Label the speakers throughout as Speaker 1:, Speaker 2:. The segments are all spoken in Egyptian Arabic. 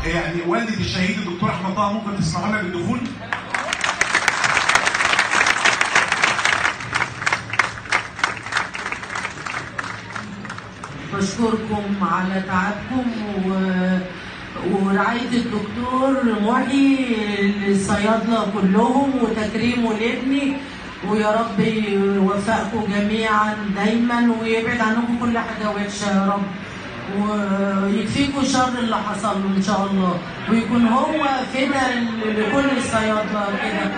Speaker 1: يعني والده الشهيد الدكتور احمد طه ممكن تسمعوا لنا بالدخول
Speaker 2: بشكركم على تعبكم و... ورعاية الدكتور محي للصيادلة كلهم وتكريمه لابني ويا رب يوفقكم جميعا دايما ويبعد عنكم كل حاجة وحشة يا رب ويكفيكم شر اللي حصل له ان شاء الله ويكون هو فدا لكل الصيادلة كده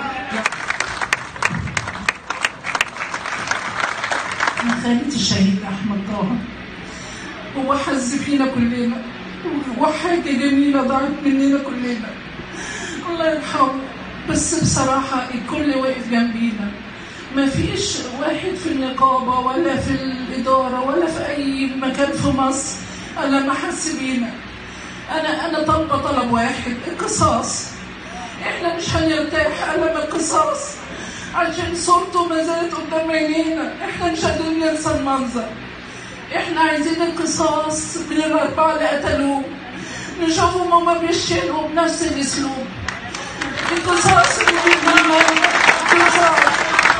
Speaker 3: خالد الشهيد احمد طه هو حز فينا كلنا وحاجة جميلة ضاعت مننا كلنا الله يرحمه بس بصراحة الكل واقف جنبينا ما فيش واحد في النقابة ولا في الإدارة ولا في أي مكان في مصر أنا ما حس بينا أنا أنا طالبة طلب واحد القصاص إحنا مش هنرتاح ألم القصاص عشان صورته ما زالت قدام عينينا إحنا مش قادرين ننسى المنظر احنا عايزين القصاص من الاربعه اللي قتلوه نشوفهم هما بيشيلوا بنفس الاسلوب القصاص القصاص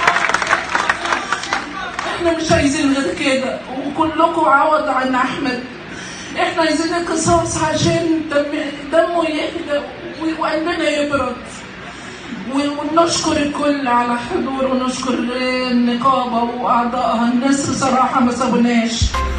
Speaker 3: احنا مش عايزين غير كده وكلكم عوض عن احمد احنا عايزين القصاص عشان دم دمه يهدى وقلبنا يبرد ونشكر الكل على حضور ونشكر النقابه واعضائها الناس بصراحه ما سابوناش